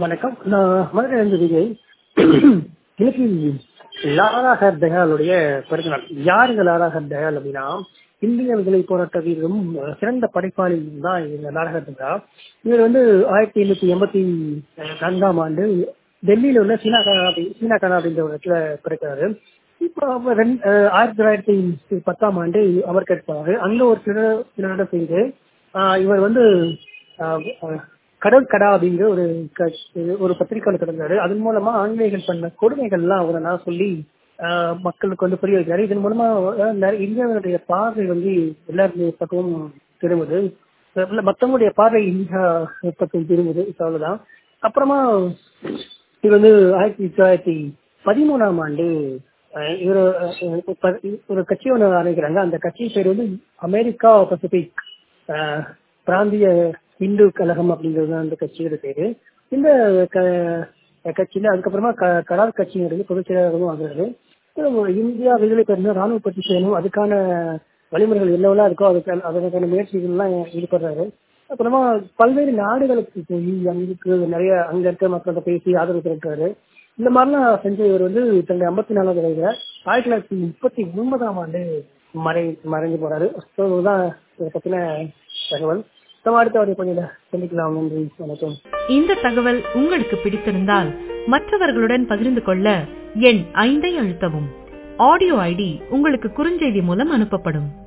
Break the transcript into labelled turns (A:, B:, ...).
A: வணக்கம் நான் மதுரையிலிருந்து விஜய் இன்னைக்கு லாலா ஹர் தயாளுடைய பிறந்தநாள் யார் இந்த லாலா ஹர் தயால் அப்படின்னா இந்திய விடுதலை போராட்ட வீரரும் சிறந்த படைப்பாளி தான் இந்த லாலா ஹர் தயால் இவர் வந்து ஆயிரத்தி எண்ணூத்தி எண்பத்தி நான்காம் ஆண்டு டெல்லியில உள்ள சீனா கானா அப்படி சீனா கானா அப்படின்ற ஒரு இடத்துல பிறக்கிறாரு இப்போ அவர் ரெண்டு அஹ் ஆயிரத்தி தொள்ளாயிரத்தி பத்தாம் ஆண்டு அவர் கேட்பாரு அங்க ஒரு சில சிலரிடம் செய்து ஆஹ் இவர் வந்து ஆஹ் ஆஹ் கடல் கடா அப்படிங்கிற ஒரு க- ஒரு பத்திரிகையில் கிடந்தாரு அதன் மூலமா ஆங்கிலேயர்கள் பண்ண கொடுமைகள்லாம் அவர் நான் சொல்லி ஆஹ் மக்களுக்கு வந்து புரிய வைக்கிறாரு இதன் மூலமா அஹ் நிறைய இந்தியாவுடைய பார்வை வந்து எல்லாருடைய பக்கமும் திரும்புது இல்ல மத்தவங்களுடைய பார்வை இந்தியா பக்கம் திரும்புது இப்ப அவ்வளவுதான் அப்புறமா இது வந்து ஆயிரத்தி தொள்ளாயிரத்தி பதிமூணாம் ஆண்டு அஹ் இவர் அஹ் ப- ஒரு கட்சி ஒன்று ஆரம்பிக்கிறாங்க அந்த கட்சி பேர் வந்து அமெரிக்கா பசிபிக் அஹ் பிராந்திய இந்து கழகம் அப்படிங்கிறது தான் அந்த கட்சியோட பேரு இந்த க- கட்சியில அதுக்கப்புறமா க- கலால் கட்சியினுடைய பொதுச் செயலாளரும் ஆகுறாரு அப்புறம் இந்தியா விடுதலை பெறணும் ராணுவ பற்றி செய்யணும் அதுக்கான வழிமுறைகள் என்னவெல்லாம் இருக்கோ அதுக்கான அதற்கான முயற்சிகள்லாம் ஈடுபடுறாரு அப்புறமா பல்வேறு நாடுகளுக்கு போய் அங்க இருக்கிற நிறைய அங்க இருக்க மக்கள்கிட்ட பேசி ஆதரவு திரட்டுறாரு இந்த மாதிரிலாம் செஞ்ச இவர் வந்து தன்னுடைய ஐம்பத்தி நாலாவது வயதுல ஆயிரத்தி தொள்ளாயிரத்தி முப்பத்தி ஒன்பதாம் ஆண்டு மறை மறைஞ்சு போறாரு ஸோ இதுதான் இதை பத்தின தகவல் நம்ம அடுத்த வரை கொஞ்சம் சந்திக்கலாம் நன்றி வணக்கம்
B: இந்த தகவல் உங்களுக்கு பிடித்திருந்தால் மற்றவர்களுடன் பகிர்ந்து கொள்ள எண் ஐந்தை அழுத்தவும் ஆடியோ ஐடி உங்களுக்கு குறுஞ்செய்தி மூலம் அனுப்பப்படும்